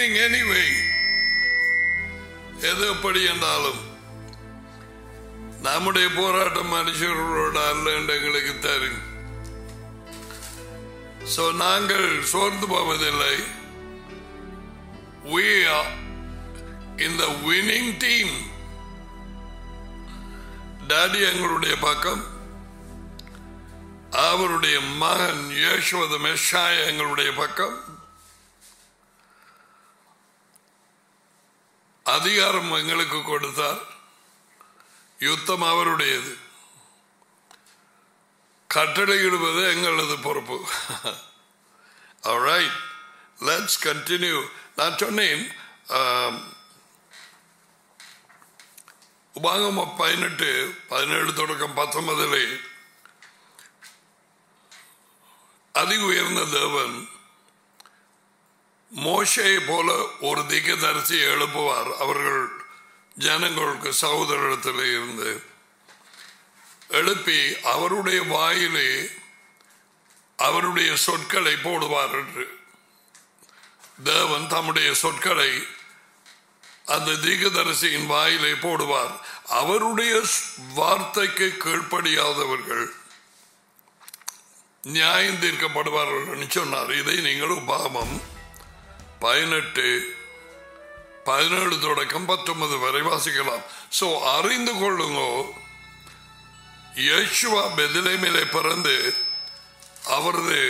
winning anyway. எது எப்படி என்றாலும் நம்முடைய போராட்டம் மனுஷர்களோட அல்ல என்று எங்களுக்கு தெரியும் சோ நாங்கள் சோர்ந்து போவதில்லை we are in the winning team daddy எங்களுடைய பக்கம் அவருடைய மகன் யேசுவத மெஷாய் எங்களுடைய பக்கம் அதிகாரம் எங்களுக்கு கொடுத்தார் யுத்தம் அவருடையது கட்டளையிடுவது எங்களது பொறுப்பு Alright, let's continue. நான் சொன்னேன் ஆம், உபாகம பதினெட்டு பதினேழு தொடக்கம் பத்தொன்பதிலே அதி உயர்ந்த தேவன் மோசையை போல ஒரு திகதரிசி எழுப்புவார் அவர்கள் ஜனங்களுக்கு சகோதரத்தில் இருந்து எழுப்பி அவருடைய வாயிலே அவருடைய சொற்களை போடுவார் என்று தேவன் தம்முடைய சொற்களை அந்த தீகதரிசியின் வாயிலே போடுவார் அவருடைய வார்த்தைக்கு கீழ்ப்படியாதவர்கள் நியாயம் தீர்க்கப்படுவார்கள் என்று சொன்னார் இதை நீங்கள் உபாமம் பதினெட்டு பதினேழு தொடக்கம் பத்தொன்பது வரை வாசிக்கலாம் சோ அறிந்து கொள்ளுங்கோ யேசுவா பெதிலேமிலே பிறந்து அவரது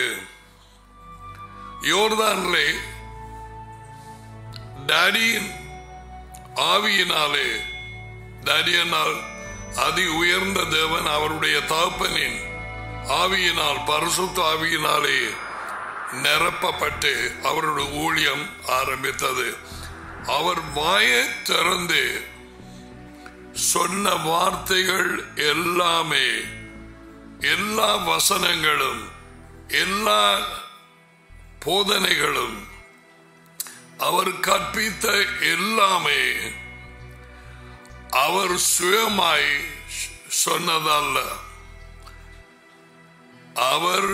யோர்தானிலே டாடியின் ஆவியினாலே டாடியனால் அதி உயர்ந்த தேவன் அவருடைய தகப்பனின் ஆவியினால் பரிசுத்த ஆவியினாலே நிரப்பப்பட்டு அவருடைய ஊழியம் ஆரம்பித்தது அவர் வாயை திறந்து சொன்ன வார்த்தைகள் எல்லாமே எல்லா வசனங்களும் எல்லா போதனைகளும் அவர் கற்பித்த எல்லாமே அவர் சுயமாய் சொன்னதல்ல அவர்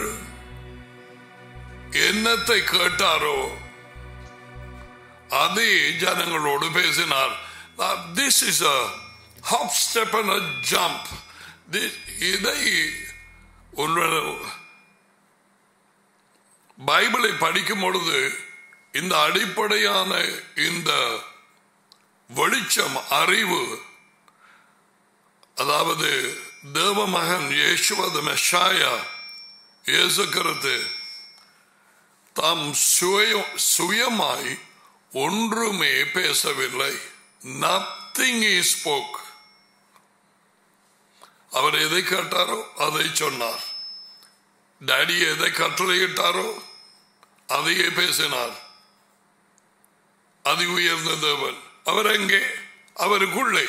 என்னத்தை கேட்டாரோ அதே ஜனங்களோடு பேசினார் this is a hop step and a jump இதை உன்னோட பைபிளை படிக்கும் பொழுது இந்த அடிப்படையான இந்த வெளிச்சம் அறிவு அதாவது தேவமகன் இயேசுவது மெஷாயா இயேசுக்கிறது தாம் சுய சுயமாய் ஒன்றுமே பேசவில்லை நத்திங் இ ஸ்போக் அவர் எதை கேட்டாரோ அதை சொன்னார் டாடி எதை கட்டளையிட்டாரோ அதையே பேசினார் அதி உயர்ந்த தேவன் அவர் எங்கே அவருக்குள்ளே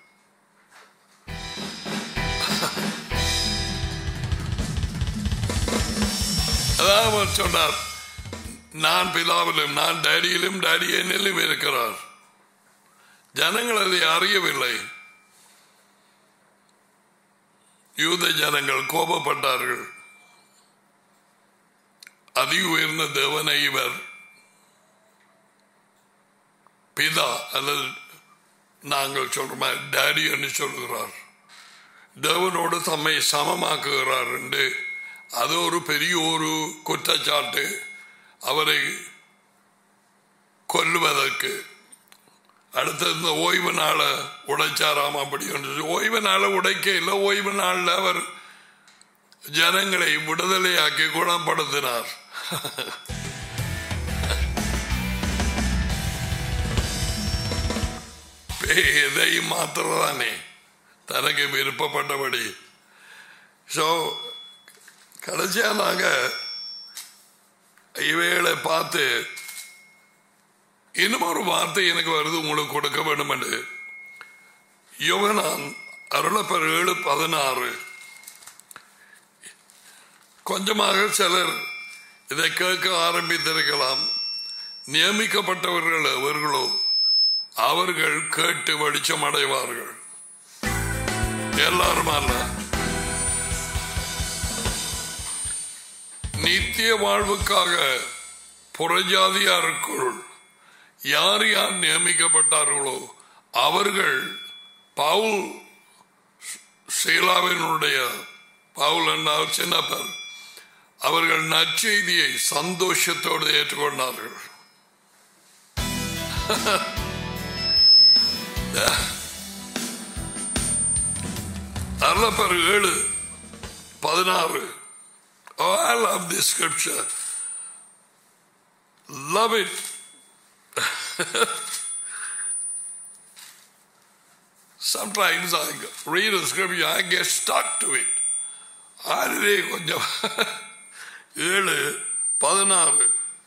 அதான் அவர் சொன்னார் நான் பிதாவிலும் நான் டேடியிலும் டேடி என்னிலும் இருக்கிறார் ஜனங்கள் அதை அறியவில்லை யூத ஜனங்கள் கோபப்பட்டார்கள் அதி உயர்ந்த தேவனை இவர் பிதா அல்லது நாங்கள் சொல்றோம் டேடி என்று சொல்லுகிறார் தேவனோடு தம்மை சமமாக்குகிறார் என்று அது ஒரு பெரிய ஒரு குற்றச்சாட்டு அவரை கொல்லுவதற்கு அடுத்த இந்த ஓய்வு நாளை உடைச்சாராம் அப்படி ஒன்று ஓய்வு நாளை உடைக்க இல்லை ஓய்வு நாளில் அவர் ஜனங்களை விடுதலையாக்கி குணப்படுத்தினார் எதையும் மாத்திரதானே தனக்கு விருப்பப்பட்டபடி ஸோ கடைசியா நாங்க இவைகளை பார்த்து இன்னும் ஒரு வார்த்தை எனக்கு வருது உங்களுக்கு கொடுக்க வேண்டும் என்று யோகனான் அருளப்பர் ஏழு பதினாறு கொஞ்சமாக சிலர் இதை கேட்க ஆரம்பித்திருக்கலாம் நியமிக்கப்பட்டவர்கள் அவர்களோ அவர்கள் கேட்டு வெளிச்சம் அடைவார்கள் எல்லாரும் அல்ல நித்திய வாழ்வுக்காக புறஜாதியாருக்குள் யார் யார் நியமிக்கப்பட்டார்களோ அவர்கள் பவுல் சீலாவினுடைய பவுல் என்றால் சின்னப்பர் அவர்கள் நற்செய்தியை சந்தோஷத்தோடு ஏற்றுக்கொண்டார்கள் அருளப்பர் ஏழு பதினாறு Oh, I love this scripture. Love it. Sometimes I read a scripture, I get stuck to it. அதிலே கொஞ்சம் ஏழு பதினாறு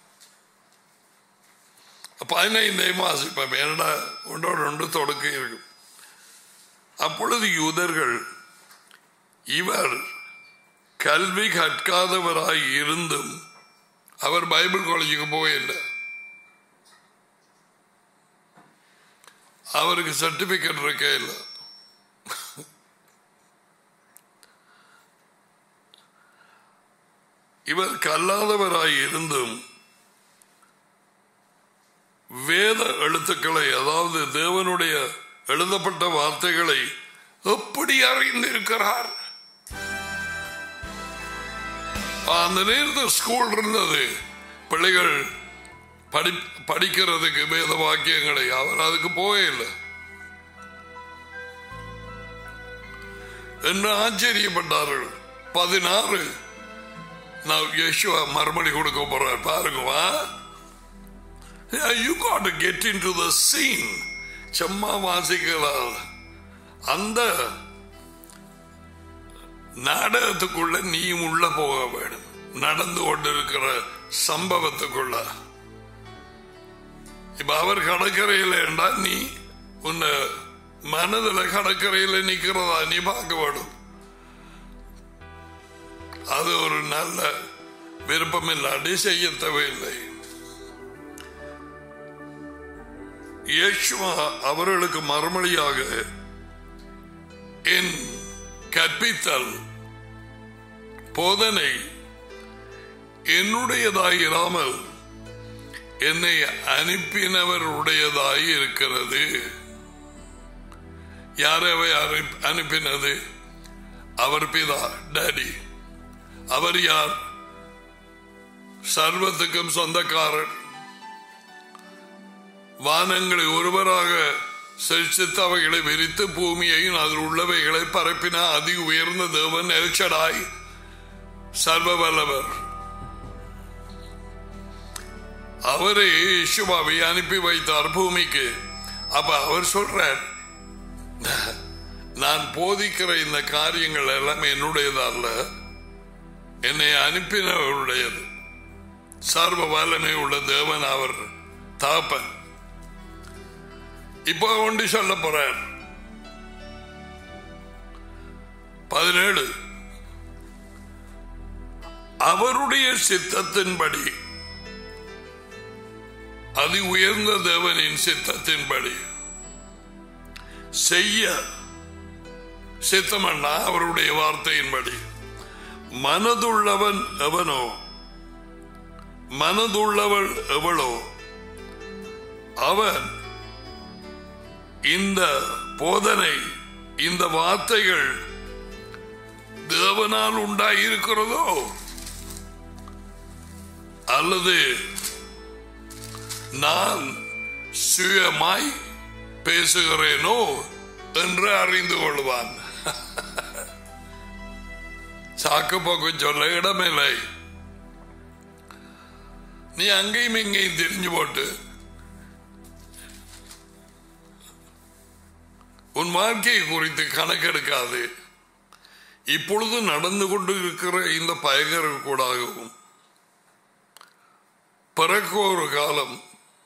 பதினைந்தே வாசிப்பேன் என்னடா ஒன்றோடு ஒன்று தொடக்க இருக்கும் அப்பொழுது யூதர்கள் இவர் கல்வி கற்காதவராய் இருந்தும் அவர் பைபிள் காலேஜுக்கு போகல அவருக்கு சர்டிபிகேட் இருக்க இல்லை இவர் கல்லாதவராய் இருந்தும் வேத எழுத்துக்களை அதாவது தேவனுடைய எழுதப்பட்ட வார்த்தைகளை எப்படி அறிந்திருக்கிறார் அந்த நேரத்தில் ஸ்கூல் இருந்தது பிள்ளைகள் படி படிக்கிறதுக்கு வேத வாக்கியங்களை அவர் அதுக்கு போகல என்று ஆச்சரியப்பட்டார்கள் பதினாறு நான் யேசுவா மறுமொழி கொடுக்க போறார் பாருங்கவா you got get into the scene சும்மா வாசிக்கலாம் அந்த நாடகத்துக்குள்ள நீயும் உள்ள போக வேண்டும் நடந்து கொண்டிருக்கிற சம்பவத்துக்குள்ள இப்ப அவர் கடற்கரையில் என்றால் நீ உன்னை மனதில் கடற்கரையில் நிக்கிறதா நீ பார்க்க வேண்டும் அது ஒரு நல்ல விருப்பம் இல்லாட்டி செய்ய தேவையில்லை இயேசுவா அவர்களுக்கு மறுமொழியாக என் கற்பித்தல் போதனை என்னுடையதாய் இராமல் என்னை அனுப்பினவருடையதாய் இருக்கிறது யாரவை அனுப்பினது அவர் பிதா டாடி அவர் யார் சர்வத்துக்கும் சொந்தக்காரர் வானங்களை ஒருவராக செழித்து அவைகளை விரித்து பூமியையும் அதில் உள்ளவைகளை பரப்பின அதி உயர்ந்த தேவன் எல்சடாய் சர்வ வல்லவர் அவரே இசுவாவை அனுப்பி வைத்தார் பூமிக்கு அப்ப அவர் சொல்றார் நான் போதிக்கிற இந்த காரியங்கள் எல்லாம் என்னுடையதல்ல என்னை அனுப்பினவருடையது சர்வ வல்லமை உள்ள தேவன் அவர் தாப்பன் இப்போ ஒன்று சொல்ல போறார் பதினேழு அவருடைய சித்தத்தின்படி அதி உயர்ந்த தேவனின் சித்தத்தின்படி செய்ய சித்தமண்ணா அவருடைய வார்த்தையின்படி மனதுள்ளவன் எவனோ மனதுள்ளவள் எவளோ அவன் இந்த போதனை இந்த வார்த்தைகள் தேவனால் உண்டாயிருக்கிறதோ அல்லது நான் சுயமாய் பேசுகிறேனோ என்று அறிந்து கொள்வான் சாக்கு போக்கு சொல்ல இடமில்லை நீ அங்கேயும் இங்கேயும் தெரிஞ்சு போட்டு உன் வாழ்க்கையை குறித்து கணக்கெடுக்காது இப்பொழுது நடந்து கொண்டு இருக்கிற இந்த பயங்கர கூடாகவும் பிறக்க ஒரு காலம்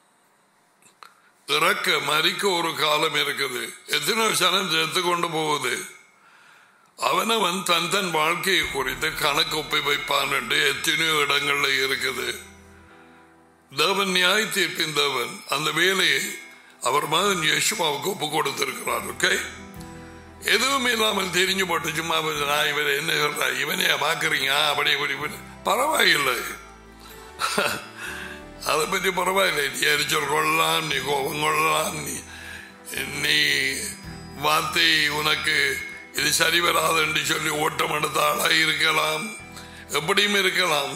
இறக்க மறிக்க ஒரு காலம் இருக்குது எத்தனை சனம் சேர்த்து கொண்டு போகுது அவனவன் தன் தன் வாழ்க்கையை குறித்து கணக்கு ஒப்பி வைப்பான் என்று எத்தனையோ இடங்கள்ல இருக்குது தேவன் நியாய தீர்ப்பின் தேவன் அந்த வேலையை அவர் மகன் யேசுமாவுக்கு ஒப்பு கொடுத்திருக்கிறார் ஓகே எதுவும் இல்லாமல் தெரிஞ்சு போட்டு சும்மா நான் இவர் என்ன சொல்ற இவனையா பாக்குறீங்க அப்படி இப்படி இப்படி. பரவாயில்லை அதை பற்றி பரவாயில்லை நீ எரிச்சல் கொள்ளலாம் நீ கோபம் கொள்ளலாம் நீ நீ வார்த்தை உனக்கு இது சரி வராது என்று சொல்லி ஓட்டம் எடுத்த ஆளாக இருக்கலாம் எப்படியும் இருக்கலாம்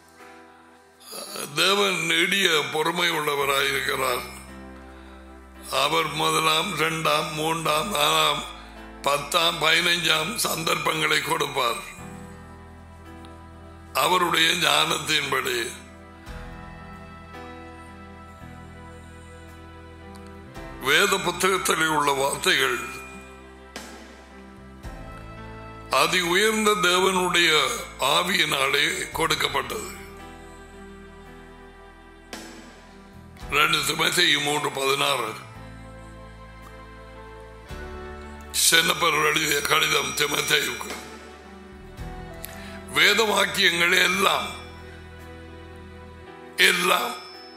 தேவன் நெடிய பொறுமை உள்ளவராய் இருக்கிறார் அவர் முதலாம் இரண்டாம் மூன்றாம் நாலாம் பத்தாம் பதினைஞ்சாம் சந்தர்ப்பங்களை கொடுப்பார் அவருடைய ஞானத்தின்படி வேத புத்தகத்தில் உள்ள வார்த்தைகள் அதி உயர்ந்த தேவனுடைய ஆவியினாலே கொடுக்கப்பட்டது ரெண்டு திமத்தையும் மூன்று பதினாறு சென்னப்பர் எழுதிய கடிதம் திமத்தையுக்கு வேத வாக்கியங்கள் எல்லாம் எல்லாம்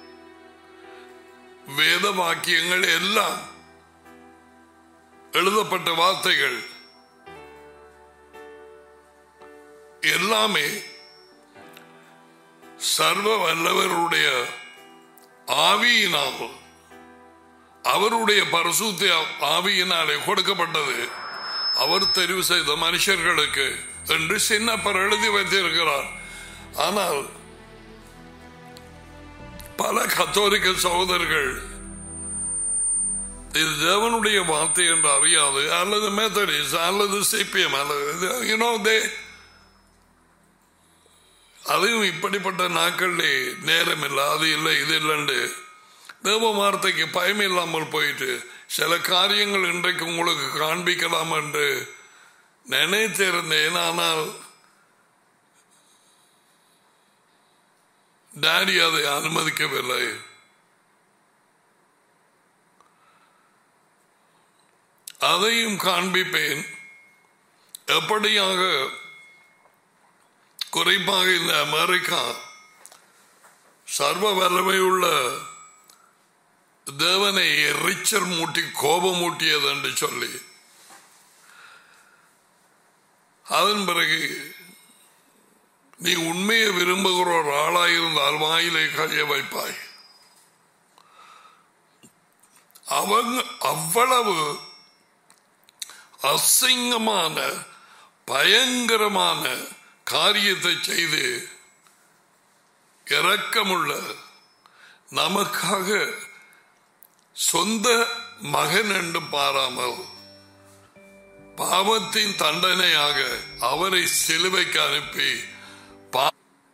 வேத வாக்கியங்கள் எல்லாம் எழுதப்பட்ட வார்த்தைகள் எல்லாமே சர்வ வல்லவருடைய ஆவியினால் அவருடைய பரிசுத்த ஆவியினாலே கொடுக்கப்பட்டது அவர் தெரிவு செய்த மனுஷர்களுக்கு என்று சின்னப்பர் எழுதி வைத்திருக்கிறார் ஆனால் பல கத்தோலிக்க சகோதரர்கள் இது தேவனுடைய வார்த்தை என்று அறியாது அல்லது மெத்தடிஸ் அல்லது சிபிஎம் அல்லது யூனோ தே அதுவும் இப்படிப்பட்ட நாட்களிலே நேரம் இல்லை அது இல்லை இது இல்லைண்டு தேவ வார்த்தைக்கு பயம் இல்லாமல் போயிட்டு சில காரியங்கள் இன்றைக்கு உங்களுக்கு காண்பிக்கலாம் என்று நினைத்திருந்தேன் ஆனால் டாடி அதை அனுமதிக்கவில்லை அதையும் காண்பிப்பேன் எப்படியாக குறிப்பாக இந்த அமெரிக்கா சர்வ வல்லமையுள்ள தேவனை எரிச்சல் மூட்டி கோபமூட்டியது என்று சொல்லி அதன் பிறகு நீ உண்மையை விரும்புகிற ஒரு ஆளாயிருந்தால் வாயிலை கைய வைப்பாய் அவங்க அவ்வளவு அசிங்கமான பயங்கரமான காரியத்தை செய்து இரக்கமுள்ள நமக்காக சொந்த மகன் என்று பாராமல் பாவத்தின் தண்டனையாக அவரை சிலுவைக்கு அனுப்பி பா-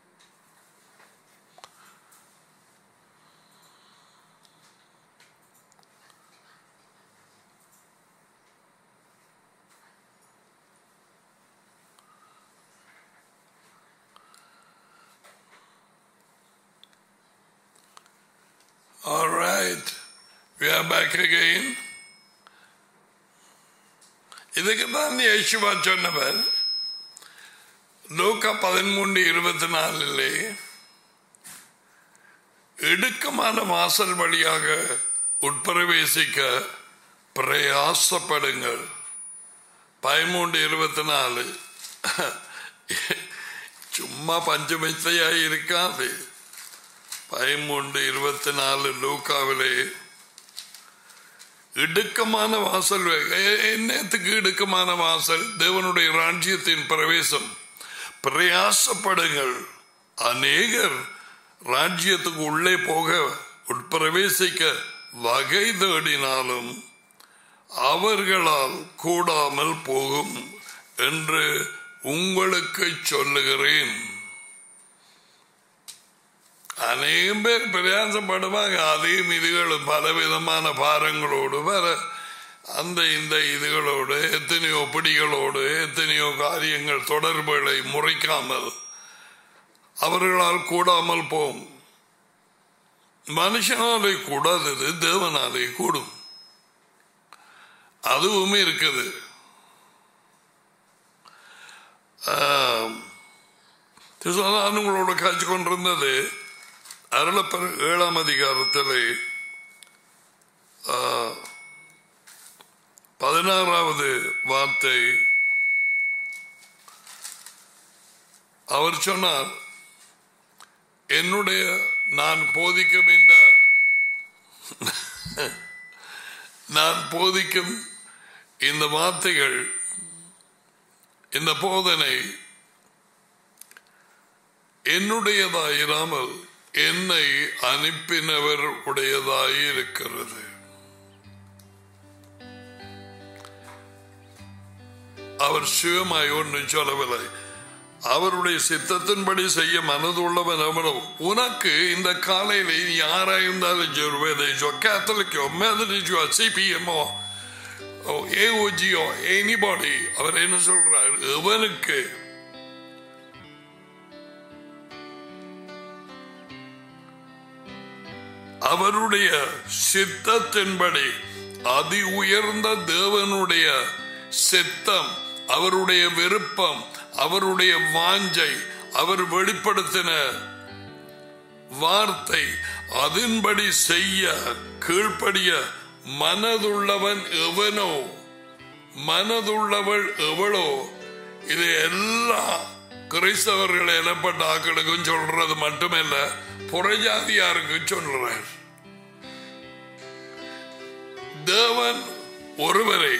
All right, we are back again. இதுக்கு தான் யேசுவா சொன்னவர் லூக்கா பதிமூன்று இருபத்தி நாலிலே இடுக்கமான வாசல் வழியாக உட்பிரவேசிக்க பிரயாசப்படுங்கள் பதிமூன்று இருபத்தி நாலு சும்மா பஞ்சமிச்சையாய் இருக்காது பதிமூன்று இருபத்தி நாலு லூக்காவிலே இடுக்கமான வாசல் எ- என்னத்துக்கு இடுக்கமான வாசல் தேவனுடைய ராஜ்யத்தின் பிரவேசம் பிரயாசப்படுங்கள் அநேகர் ராஜ்யத்துக்கு உள்ளே போக உட்பிரவேசிக்க வகை தேடினாலும் அவர்களால் கூடாமல் போகும் என்று உங்களுக்கு சொல்லுகிறேன் அநேகம் பேர் பிரயாசப்படுவாங்க அதையும் இதுகளும் பலவிதமான பாரங்களோடு வர அந்த இந்த இதுகளோடு எத்தனையோ பிடிகளோடு எத்தனையோ காரியங்கள் தொடர்புகளை முறைக்காமல் அவர்களால் கூடாமல் போகும் மனுஷனாலே கூடாதது தேவனாலே கூடும் அதுவும் இருக்குது ஆம். நான் உங்களோட காய்ச்சி கொண்டிருந்தது அருளப்பர் ஏழாம் அதிகாரத்திலே ஆ, பதினாறாவது வார்த்தை அவர் சொன்னார் என்னுடைய நான் போதிக்கும் இந்த நான் போதிக்கும் இந்த வார்த்தைகள் இந்த போதனை என்னுடையதாயிராமல் என்னை அனுப்பினவர் உடையதாய் இருக்கிறது அவர் சிவமாய் ஒன்று சொல்லவில்லை அவருடைய சித்தத்தின்படி செய்ய மனதுள்ளவன் அவனோ உனக்கு இந்த காலையில நீ யாராயிருந்தாலும் சொல்வதோ கேத்தலிக்கோ மெதடிச்சோ சிபிஎம்மோ ஏஓஜியோ எனிபாடி அவர் என்ன சொல்றார் எவனுக்கு அவருடைய சித்தத்தின்படி அதி உயர்ந்த தேவனுடைய சித்தம் அவருடைய விருப்பம் அவருடைய வாஞ்சை அவர் வெளிப்படுத்தின வார்த்தை அதன்படி செய்ய கீழ்ப்படிய மனதுள்ளவன் எவனோ மனதுள்ளவள் எவளோ இது எல்லாம் கிறிஸ்தவர்கள் எனப்பட்ட ஆக்களுக்கும் சொல்றது மட்டுமல்ல புறஜாதியாருக்கு சொல்றார் தேவன் ஒருவரை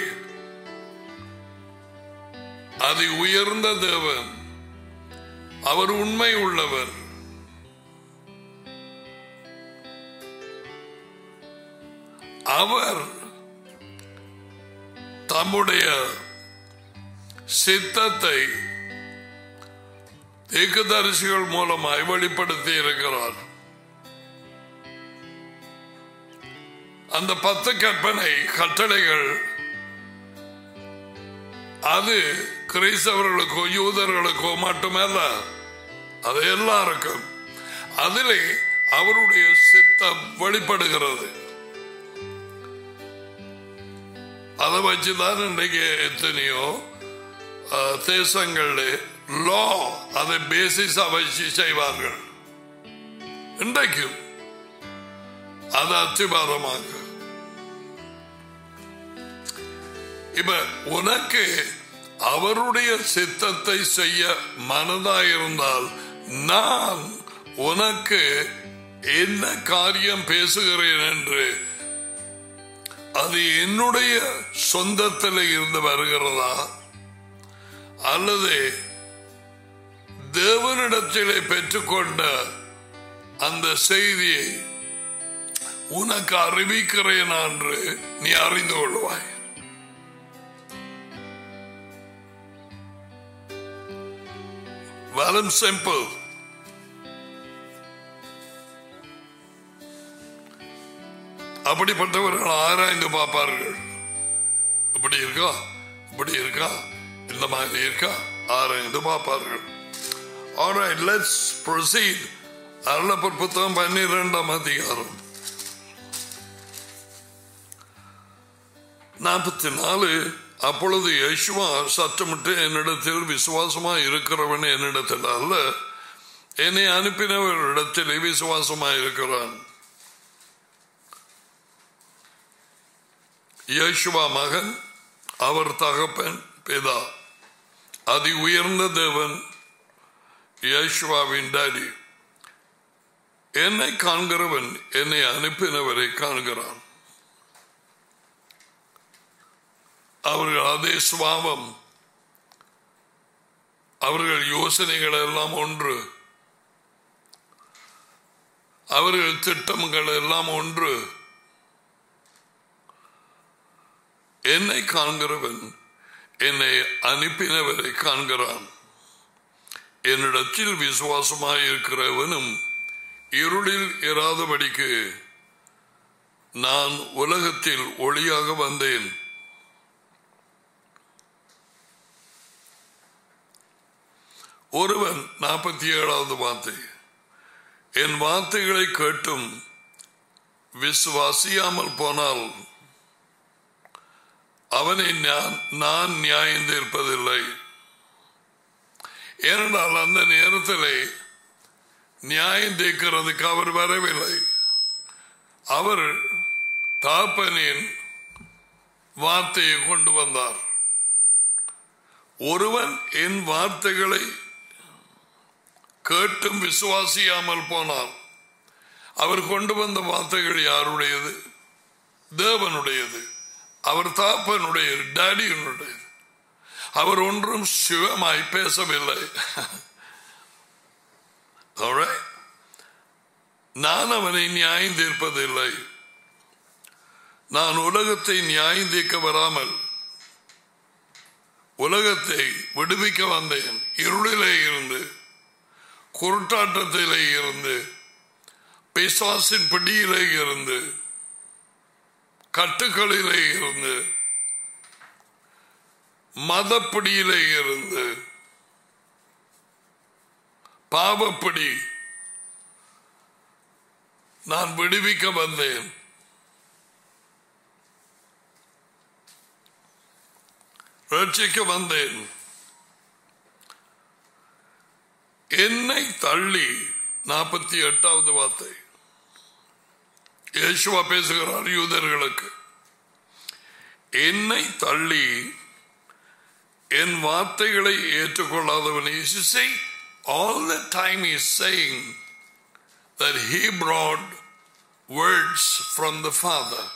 அது உயர்ந்த தேவன் அவர் உண்மை உள்ளவர் அவர் தம்முடைய சித்தத்தை தீர்க்கதரிசிகள் மூலமாய் வெளிப்படுத்தி இருக்கிறார் அந்த பத்து கற்பனை கட்டளைகள் அது கிறிஸ்தவர்களுக்கோ யூதர்களுக்கோ மட்டுமல்ல அது எல்லாருக்கும் அதிலே அவருடைய சித்தம் வெளிப்படுகிறது அதை வச்சுதான் இன்றைக்கு எத்தனையோ அஹ், தேசங்கள்ல லா அதை பேசிஸா வச்சு செய்வார்கள் இன்றைக்கும் அது அத்திபாரமாக இப்ப உனக்கு அவருடைய சித்தத்தை செய்ய மனதாயிருந்தால் நான் உனக்கு என்ன காரியம் பேசுகிறேன் என்று அது என்னுடைய சொந்தத்தில் இருந்து வருகிறதா அல்லது தேவனிடத்திலே பெற்றுக்கொண்ட அந்த செய்தியை உனக்கு அறிவிக்கிறேன் என்று நீ அறிந்து கொள்வாய் Well and simple. அப்படிப்பட்டவர்கள் ஆராய்ந்து பார்ப்பார்கள் இப்படி இருக்கா இப்படி இருக்கா இந்த மாதிரி இருக்கா ஆராய்ந்து பார்ப்பார்கள் Alright, let's proceed. அருளப்பர் புத்தகம் பன்னிரெண்டாம் அதிகாரம் நாற்பத்தி நாலு அப்பொழுது யேசுவா சத்தமிட்டு என்னிடத்தில் விசுவாசமா இருக்கிறவன் என்னிடத்தில் அல்ல என்னை அனுப்பினவரிடத்திலே விசுவாசமா இருக்கிறான் யேசுவா மகன் அவர் தகப்பன் பிதா அதி உயர்ந்த தேவன் யேசுவாவின் டாடி என்னை காண்கிறவன் என்னை அனுப்பினவரை காண்கிறான் அவர்கள் அதே சுவாபம் அவர்கள் யோசனைகள் எல்லாம் ஒன்று அவர்கள் திட்டங்கள் எல்லாம் ஒன்று என்னை காண்கிறவன் என்னை அனுப்பினவரை காண்கிறான் என்னிடத்தில் விசுவாசமாயிருக்கிறவனும் இருளில் இராதபடிக்கு நான் உலகத்தில் ஒளியாக வந்தேன் ஒருவன் நாற்பத்தி ஏழாவது வார்த்தை என் வார்த்தைகளை கேட்டும் விசுவாசியாமல் போனால் அவனை நான் நான் நியாயம் தீர்ப்பதில்லை ஏனென்றால் அந்த நேரத்திலே நியாயம் தீர்க்கிறதுக்கு அவர் வரவில்லை அவர் தாப்பனின் வார்த்தையை கொண்டு வந்தார் ஒருவன் என் வார்த்தைகளை கேட்டும் விசுவாசியாமல் போனான் அவர் கொண்டு வந்த வார்த்தைகள் யாருடையது தேவனுடையது அவர் தாப்பனுடைய டேடியினுடையது அவர் ஒன்றும் சிவமாய் பேசவில்லை Alright? நான் அவனை நியாயம் தீர்ப்பதில்லை நான் உலகத்தை நியாயம் தீர்க்க வராமல் உலகத்தை விடுவிக்க வந்தேன் இருளிலே இருந்து குருட்டாட்டத்திலே இருந்து பிசாசின் பிடியிலே இருந்து கட்டுக்களிலே இருந்து மதப்பிடியிலே இருந்து பாவப்பிடி நான் விடுவிக்க வந்தேன் ரட்சிக்க வந்தேன் என்னை தள்ளி நாற்பத்தி எட்டாவது வார்த்தை இயேசுவா பேசுகிறார் யூதர்களுக்கு என்னை தள்ளி என் வார்த்தைகளை ஏற்றுக்கொள்ளாதவன் say all the time he's saying that he brought words from the father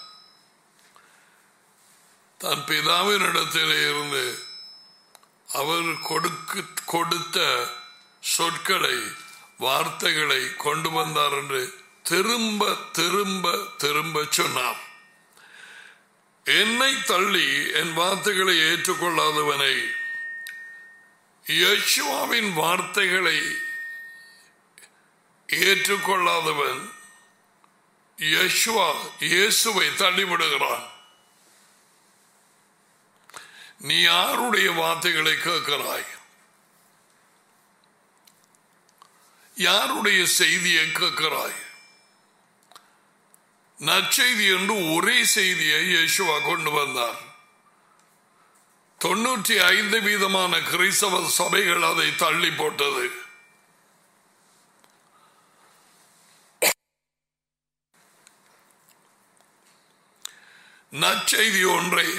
தன் பிதாவினிடத்திலே இருந்து அவர் கொடுக்கு கொடுத்த சொற்களை வார்த்தைகளை கொண்டு வந்தார் என்று திரும்ப திரும்ப திரும்ப சொன்னார் என்னை தள்ளி என் வார்த்தைகளை ஏற்றுக்கொள்ளாதவனை யேசுவாவின் வார்த்தைகளை ஏற்றுக்கொள்ளாதவன் யேசுவா இயேசுவை தள்ளிவிடுகிறான் நீ யாருடைய வார்த்தைகளை கேட்கிறாய் யாருடைய செய்தியை கேட்கிறாய் நற்செய்தி என்று ஒரே செய்தியை இயேசுவா கொண்டு வந்தார் தொண்ணூற்றி ஐந்து வீதமான கிறிஸ்தவ சபைகள் அதை தள்ளி போட்டது நற்செய்தி ஒன்றை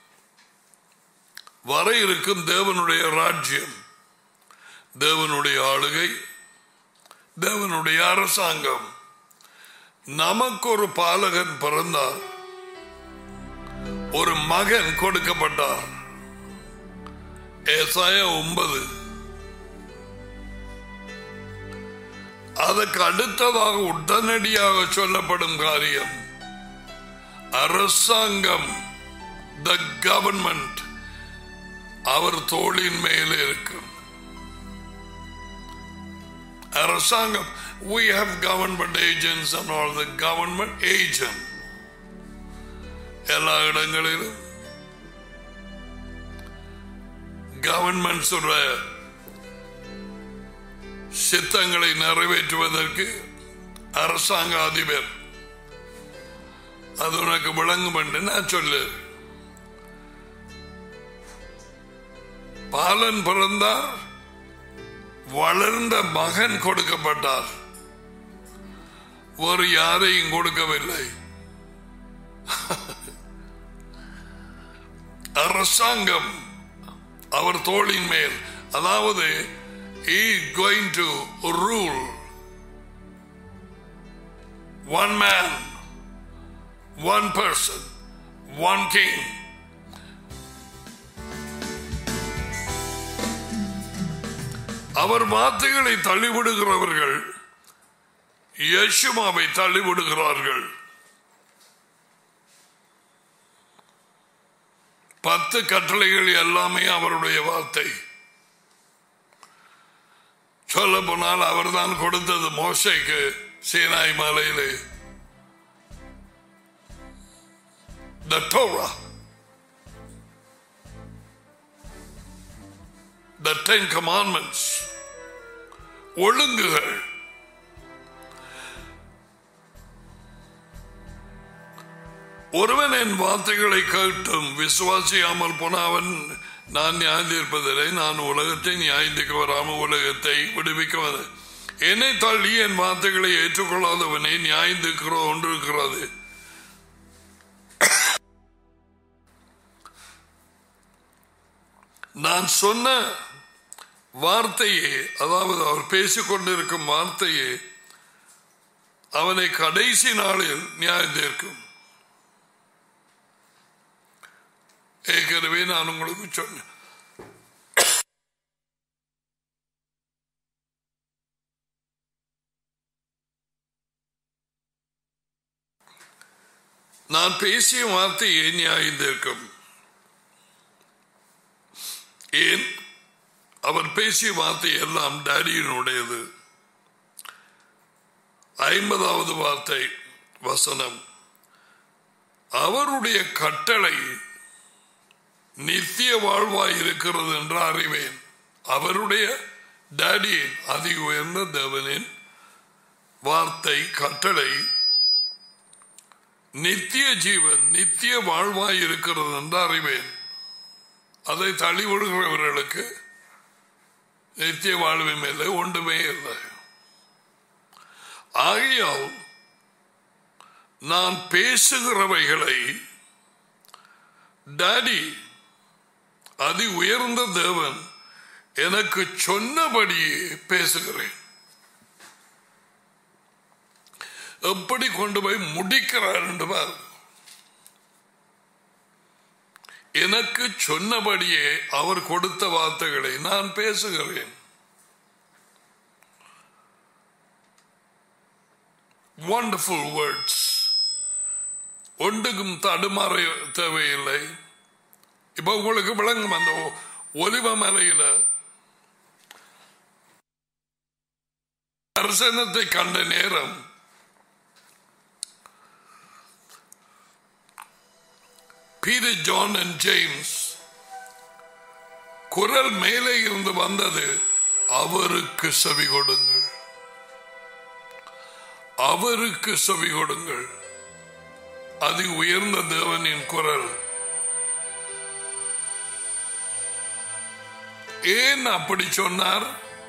வர இருக்கும் தேவனுடைய ராஜ்யம் தேவனுடைய ஆளுகை தேவனுடைய அரசாங்கம் நமக்கு ஒரு பாலகன் பிறந்தார் ஒரு மகன் கொடுக்கப்பட்டார் ஏசாய ஒன்பது அதற்கு அடுத்ததாக உடனடியாக சொல்லப்படும் காரியம் அரசாங்கம் த கவர்மெண்ட் அவர் தோளின் மேல் இருக்கும் அரசாங்கம் we have government agents and all the government agent எல்லா இடங்களிலும் கவர்மெண்ட்ஸ் சித்தங்களை நிறைவேற்றுவதற்கு அரசாங்க அதிபர் அது உனக்கு விளங்கும் என்று நான் சொல்லு பாலன் பிறந்தார் வளர்ந்த மகன் கொடுக்கப்பட்டார் ஒரு யாரையும் கொடுக்கவில்லை அரசாங்கம் அவர் தோளின் மேல் அதாவது going to rule one man one person one king அவர் வார்த்தைகளை தள்ளிவிடுகிறவர்கள் யசுமாவை தள்ளிவிடுகிறார்கள் பத்து கட்டளைகள் எல்லாமே அவருடைய வார்த்தை சொல்ல போனால் அவர்தான் கொடுத்தது மோசைக்கு சீனாய் மலையிலே the Torah, the Ten Commandments, ஒழுங்குகள் ஒருவன் என் வார்த்தைகளை கேட்டும் விசுவாசியாமல் போன அவன் நான் நியாயந்திருப்பதில்லை நான் உலகத்தை நியாயந்திக்க வராமல் உலகத்தை விடுவிக்க வந்த என்னை தள்ளி என் வார்த்தைகளை ஏற்றுக்கொள்ளாதவனை நியாயந்திருக்கிற ஒன்று இருக்கிறது நான் சொன்ன வார்த்தையே அதாவது அவர் பேசிக்கொண்டிருக்கும் வார்த்தையே அவனை கடைசி நாளில் நியாயம் தீர்க்கும் ஏற்கனவே நான் உங்களுக்கு சொன்னேன் நான் பேசிய வார்த்தையை நியாயம் தீர்க்கும் ஏன் அவர் பேசிய வார்த்தை எல்லாம் டேடியினுடையது ஐம்பதாவது வார்த்தை வசனம் அவருடைய கட்டளை நித்திய வாழ்வாய் இருக்கிறது என்று அறிவேன் அவருடைய டேடியின் அதி உயர்ந்த தேவனின் வார்த்தை கட்டளை நித்திய ஜீவன் நித்திய வாழ்வாய் இருக்கிறது என்று அறிவேன் அதை தள்ளி விடுகிறவர்களுக்கு நித்திய வாழ்வும் இல்லை ஒன்றுமே இல்லை ஆகையால் நான் பேசுகிறவைகளை டாடி அதி உயர்ந்த தேவன் எனக்கு சொன்னபடியே பேசுகிறேன் எப்படி கொண்டு போய் முடிக்கிறார் என்று பார் எனக்கு சொன்னபடியே அவர் கொடுத்த வார்த்தைகளை நான் பேசுகிறேன் wonderful words ஒன்றுக்கும் தடுமாற தேவையில்லை இப்ப உங்களுக்கு விளங்கும் அந்த ஒலிவ மலையில தரிசனத்தை கண்ட நேரம் பீட்டர் ஜான் அண்ட் ஜேம்ஸ் குரல் மேலே இருந்து வந்தது அவருக்கு செவி கொடுங்கள் அவருக்கு செவி கொடுங்கள் அதி உயர்ந்த தேவனின் குரல் ஏன் அப்படி சொன்னார்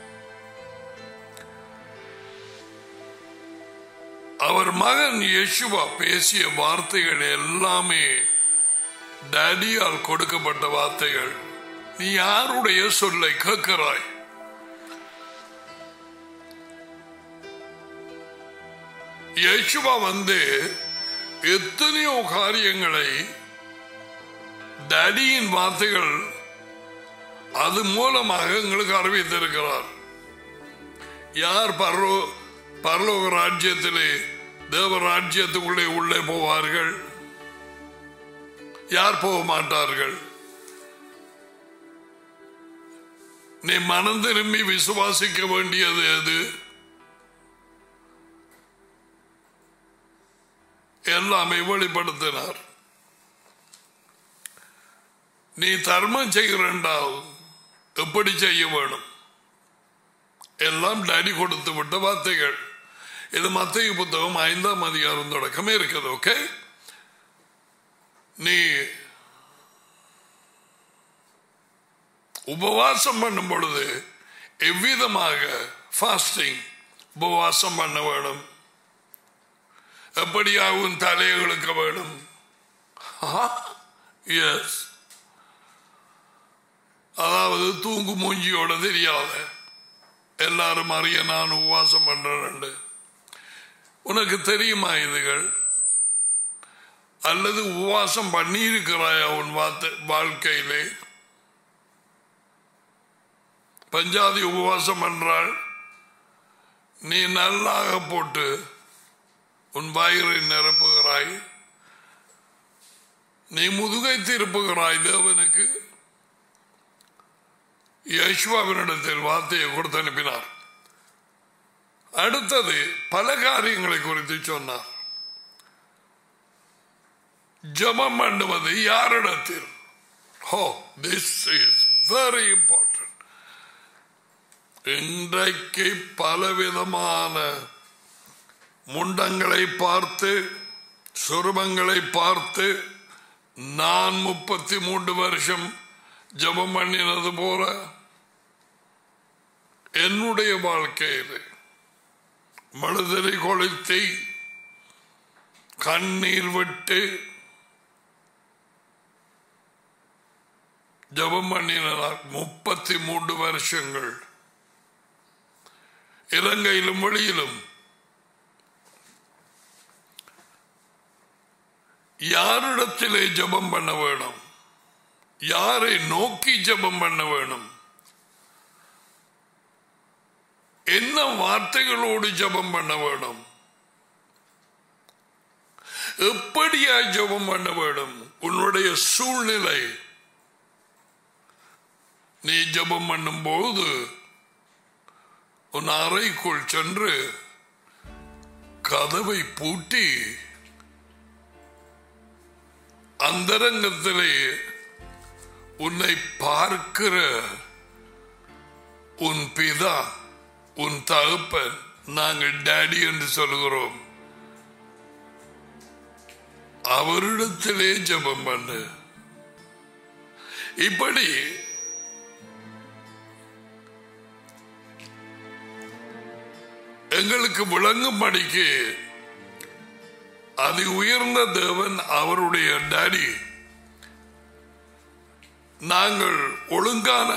அவர் மகன் யேசுவா பேசிய வார்த்தைகள் எல்லாமே டேடியால் கொடுக்கப்பட்ட வார்த்தைகள் நீ யாருடைய சொல்லை கேட்கிறாய் யேசுவா வந்து எத்தனையோ காரியங்களை டேடியின் வார்த்தைகள் அது மூலமாக எங்களுக்கு அறிவித்திருக்கிறார் யார் பரலோ பரலோக ராஜ்யத்திலே தேவ ராஜ்யத்துக்குள்ளே உள்ளே போவார்கள் யார் போக மாட்டார்கள் நீ மனம் திரும்பி விசுவாசிக்க வேண்டியது எது எல்லாமே வெளிப்படுத்தினார் நீ தர்மம் செய்கிறண்டால் எப்படி செய்ய வேணும் எல்லாம் டேடி கொடுத்து விட்ட வார்த்தைகள் இது மத்திய புத்தகம் ஐந்தாம் அதிகாரம் தொடக்கமே இருக்குது ஓகே நீ உபவாசம் பண்ணும் பொழுது எவ்விதமாக ஃபாஸ்டிங் உபவாசம் பண்ண வேணும் எப்படியாகவும் தலையெழுக்க வேணும் எஸ் அதாவது தூங்கு மூஞ்சியோட தெரியாத எல்லாரும் அறிய நான் உபவாசம் பண்றேன் உனக்கு தெரியுமா இதுகள் அல்லது உபவாசம் பண்ணியிருக்கிறாயா உன் வாழ்க்கையிலே பஞ்சாதி உபவாசம் பண்றாள் நீ நல்லாக போட்டு உன் வயிறை நிரப்புகிறாய் நீ முதுகை திருப்புகிறாய் தேவனுக்கு யஷ்வாவினிடத்தில் வார்த்தையை கொடுத்து அனுப்பினார் அடுத்தது பல காரியங்களை குறித்து சொன்னார் ஜபம் பண்ணுவது யாரிடத்தில் ஹோ திஸ் இஸ் வெரி இம்பார்ட்டன்ட் இன்றைக்கு பலவிதமான முண்டங்களை பார்த்து சுரபங்களை பார்த்து நான் முப்பத்தி மூன்று வருஷம் ஜபம் பண்ணினது போல என்னுடைய வாழ்க்கையில் மழுதலை கொளுத்தி கண்ணீர் விட்டு ஜபம் பண்ணினார் முப்பத்தி மூன்று வருஷங்கள் இலங்கையிலும் வெளியிலும் யாரிடத்திலே ஜெபம் பண்ண வேணும் யாரை நோக்கி ஜெபம் பண்ண வேணும் என்ன வார்த்தைகளோடு ஜெபம் பண்ண வேணும் எப்படியா ஜெபம் பண்ண வேண்டும் உன்னுடைய சூழ்நிலை நீ ஜெபம் பண்ணும் போது உன் அறைக்குள் சென்று கதவை பூட்டி அந்தரங்கத்திலே உன்னை பார்க்கிற உன் பிதா உன் தகப்பன் நாங்கள் டேடி என்று சொல்கிறோம் அவரிடத்திலே ஜெபம் பண்ணு இப்படி எங்களுக்கு விளங்கும்படிக்கு அதி உயர்ந்த தேவன் அவருடைய டாடி நாங்கள் ஒழுங்கான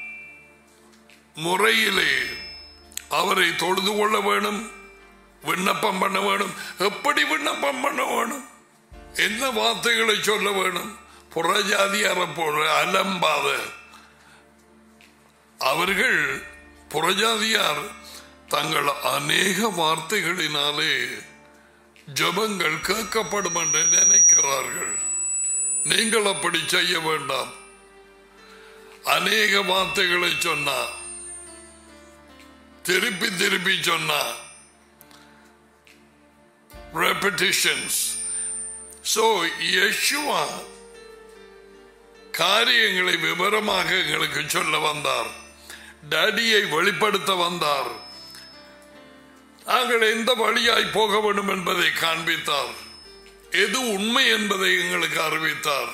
முறையிலே அவரை தொழுது கொள்ள வேணும் விண்ணப்பம் பண்ண வேணும் எப்படி விண்ணப்பம் பண்ண வேணும் என்ன வார்த்தைகளை சொல்ல வேணும் புறஜாதியார போல அலம்பாத அவர்கள் புறஜாதியார் தங்கள் அநேக வார்த்தைகளினாலே ஜபங்கள் கேட்கப்படும் என்று நினைக்கிறார்கள் நீங்கள் அப்படி செய்ய வேண்டாம் அநேக வார்த்தைகளை சொன்னா திருப்பி திருப்பி சொன்னா repetitions so யெஷுவா காரியங்களை விவரமாக எங்களுக்கு சொல்ல வந்தார் டேடியை வெளிப்படுத்த வந்தார் நாங்கள் எந்த வழியாய் போக வேண்டும் என்பதை காண்பித்தார் எது உண்மை என்பதை எங்களுக்கு அறிவித்தார்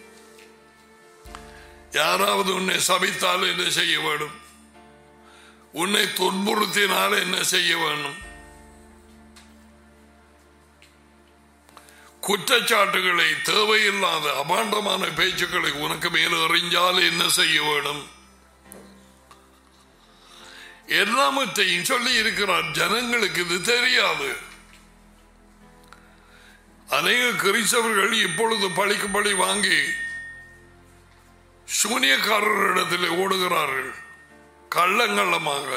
யாராவது உன்னை சபித்தால் என்ன செய்ய வேண்டும் உன்னை துன்புறுத்தினால் என்ன செய்ய வேண்டும் குற்றச்சாட்டுகளை தேவையில்லாத அபாண்டமான பேச்சுக்களை உனக்கு மேல எறிஞ்சால் என்ன செய்ய வேண்டும் எல்லாமத்தையும் சொல்லி இருக்கிறார் ஜனங்களுக்கு இது தெரியாது அநேக கிறிஸ்தவர்கள் இப்பொழுது பழிக்கு பழி வாங்கி சூனியக்காரரிடத்தில் ஓடுகிறார்கள் கள்ளங்கள்ளமாக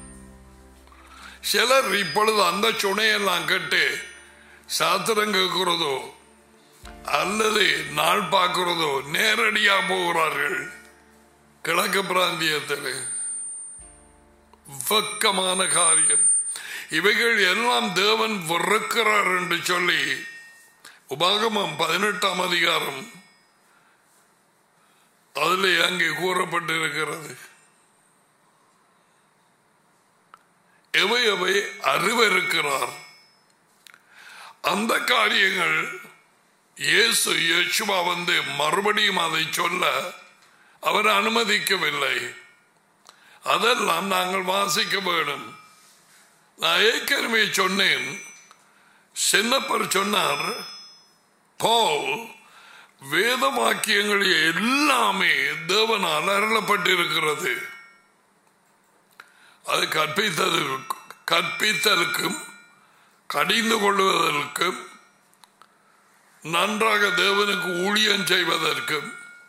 சிலர் இப்பொழுது அந்த சுனையெல்லாம் கேட்டு சாத்திரம் கேட்கிறதோ அல்லது நாள் பார்க்கிறதோ நேரடியா போகிறார்கள் கிழக்கு பிராந்தியத்தில் வெக்கமான காரியம் இவைகள் எல்லாம் தேவன் வெறுக்கிறார் என்று சொல்லி உபாகமம் பதினெட்டாம் அதிகாரம் அதில் அங்கே கூறப்பட்டிருக்கிறது எவை எவை அறிவருக்கிறார் அந்த காரியங்கள் இயேசு யேசுவா வந்து மறுபடியும் அதை சொல்ல அவர் அனுமதிக்கவில்லை அதெல்லாம் நாங்கள் வாசிக்க வேண்டும் நான் ஏற்கனவே சொன்னேன் சின்னப்பர் சொன்னார் பால் வேத வாக்கியங்கள் எல்லாமே தேவனால் அருளப்பட்டிருக்கிறது அது கற்பித்தது கற்பித்தலுக்கும் கடிந்து கொள்வதற்கும் நன்றாக தேவனுக்கு ஊழியம் செய்வதற்கும்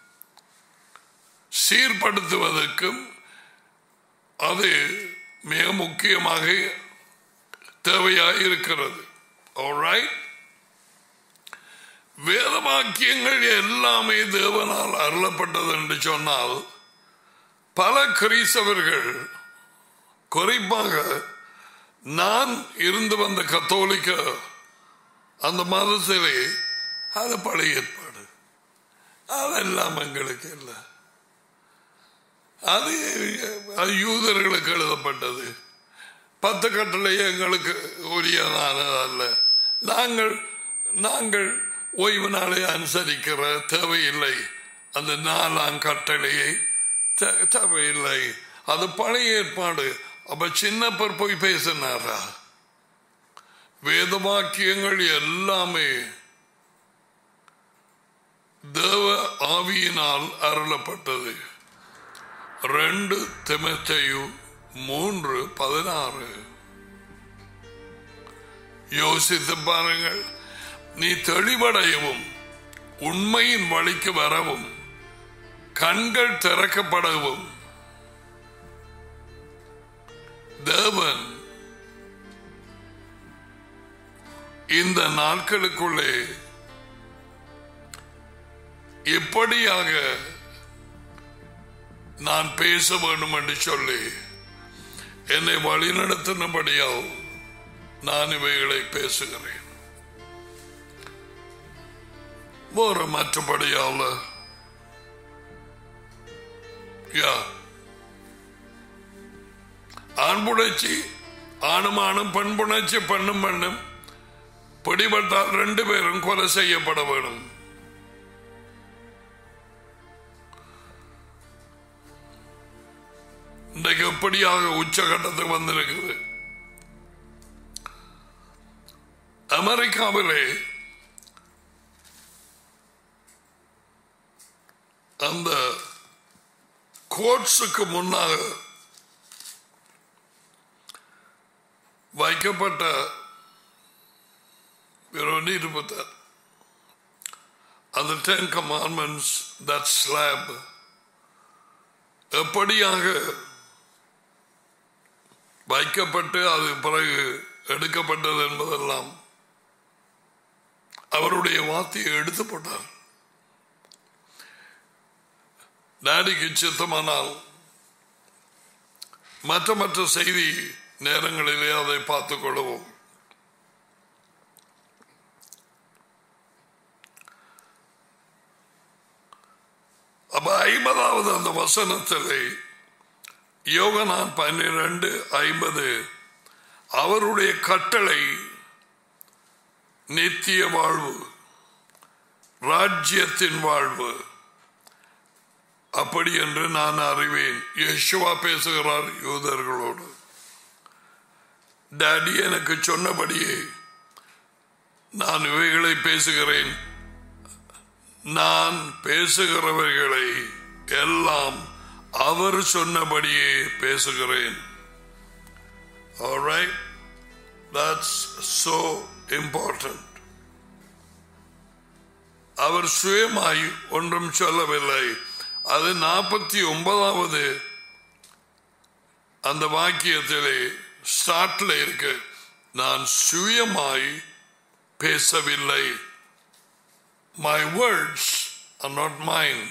சீர்படுத்துவதற்கும் அது மிக முக்கியமாக தேவையாக இருக்கிறது Alright? வேதவாக்கியங்கள் எல்லாமே தேவனால் அருளப்பட்டது என்று சொன்னால் பல கிறிஸ்தவர்கள் குறிப்பாக நான் இருந்து வந்த கத்தோலிக்க அந்த மதத்திலே அது பழைய ஏற்பாடு அதெல்லாம் எங்களுக்கு இல்லை அது அது யூதர்களுக்கு எழுதப்பட்டது பத்து கட்டளை எங்களுக்கு உரியதானது அல்ல நாங்கள் நாங்கள் ஓய்வு நாளை அனுசரிக்கிற தேவையில்லை அந்த நாலாம் கட்டளையை தே- தேவையில்லை அது பழைய ஏற்பாடு அப்ப சின்னப்பர் போய் பேசினாரா வேத வாக்கியங்கள் எல்லாமே தேவ ஆவியினால் அருளப்பட்டது ரெண்டு திமத்தையு மூன்று பதினாறு யோசித்து பாருங்கள் நீ தெளிவடையவும் உண்மையின் வழிக்கு வரவும் கண்கள் திறக்கப்படவும் தேவன் இந்த நாட்களுக்குள்ளே எப்படியாக நான் பேச வேண்டும் என்று சொல்லி என்னை வழிநடத்தினபடியால் நான் இவைகளை பேசுகிறேன் வேறு மற்றபடியால் யா ஆண்புணர்ச்சி ஆணுமானும் பண்புணர்ச்சி பண்ணும் பண்ணும் பிடிபட்டால் ரெண்டு பேரும் கொலை செய்யப்பட வேண்டும் இன்றைக்கு எப்படியாக உச்சகட்டத்துக்கு வந்திருக்குது அமெரிக்காவிலே அந்த கோட்ஸுக்கு முன்னாக வைக்கப்பட்ட இருபது இருபத்தாறு அந்த டென் கமாண்ட்மெண்ட்ஸ் தட் ஸ்லாப் எப்படியாக வைக்கப்பட்டு அது பிறகு எடுக்கப்பட்டது என்பதெல்லாம் அவருடைய வார்த்தையை எடுத்து போட்டார் டாடிக்கு சித்தமானால் மற்ற மற்ற செய்தி நேரங்களிலே அதை பார்த்துக் கொள்ளவும் அப்ப ஐம்பதாவது அந்த வசனத்திலே யோகனான் பன்னிரண்டு ஐம்பது அவருடைய கட்டளை நித்திய வாழ்வு ராஜ்யத்தின் வாழ்வு அப்படி என்று நான் அறிவேன் யேசுவா பேசுகிறார் யூதர்களோடு டாடி எனக்கு சொன்னபடியே நான் இவைகளை பேசுகிறேன் நான் பேசுகிறவர்களை எல்லாம் அவர் சொன்னபடியே பேசுகிறேன் Alright? That's so important. அவர் சுயமாய் ஒன்றும் சொல்லவில்லை அது நாற்பத்தி ஒன்பதாவது அந்த வாக்கியத்திலே ஸ்டார்ட்ல இருக்கு நான் சுயமாய் பேசவில்லை my words are not mine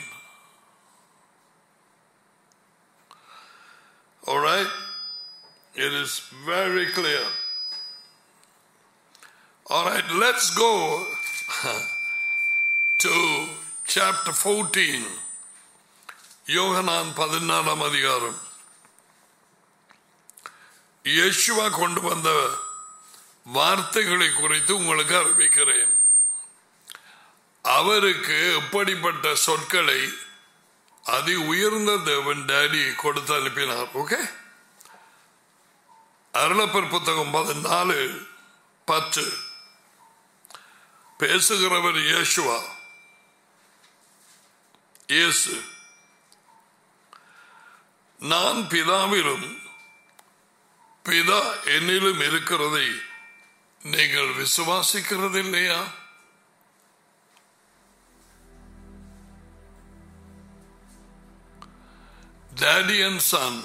Alright? It is very clear. Alright, let's go to chapter 14. Yohanan பதினாலாம் அதிகாரம் யேசுவா கொண்டு வந்த வார்த்தைகளை குறித்து உங்களுக்கு அறிவிக்கிறேன் அவருக்கு எப்படிப்பட்ட சொற்களை அதி உயர்ந்த தேவன் டேடி கொடுத்து அனுப்பினார் ஓகே அருளப்பர் புத்தகம் பதினாலு பத்து பேசுகிறவர் இயேசுவா இயேசு நான் பிதாவிலும் பிதா என்னிலும் இருக்கிறதை நீங்கள் விசுவாசிக்கிறது இல்லையா டேடி அண்ட் சன்